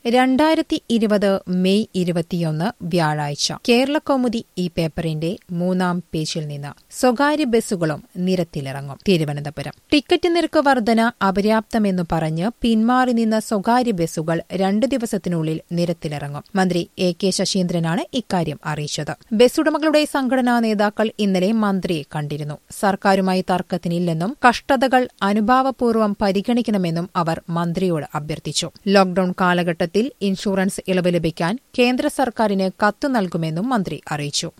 രണ്ടായിരത്തി ഇരുപത് മെയ് ഇരുപത്തിയൊന്ന് വ്യാഴാഴ്ച കേരളകൗമുദി ഈ പേപ്പറിന്റെ മൂന്നാം പേജിൽ നിന്ന് സ്വകാര്യ ബസ്സുകളും നിരത്തിലിറങ്ങും തിരുവനന്തപുരം ടിക്കറ്റ് നിരക്ക് വർധന അപര്യാപ്തമെന്നു പറഞ്ഞ് പിന്മാറി നിന്ന സ്വകാര്യ ബസ്സുകൾ രണ്ടു ദിവസത്തിനുള്ളിൽ നിരത്തിലിറങ്ങും മന്ത്രി എ കെ ശശീന്ദ്രനാണ് ഇക്കാര്യം അറിയിച്ചത് ബസ്സുടമകളുടെ സംഘടനാ നേതാക്കൾ ഇന്നലെ മന്ത്രിയെ കണ്ടിരുന്നു സർക്കാരുമായി തർക്കത്തിനില്ലെന്നും കഷ്ടതകൾ അനുഭാവപൂർവ്വം പരിഗണിക്കണമെന്നും അവർ മന്ത്രിയോട് അഭ്യർത്ഥിച്ചു ലോക്ഡൌൺ കാലഘട്ടത്തിൽ ഇൻഷുറൻസ് ഇളവ് ലഭിക്കാൻ കേന്ദ്ര സർക്കാരിന് കത്ത് നൽകുമെന്നും മന്ത്രി അറിയിച്ചു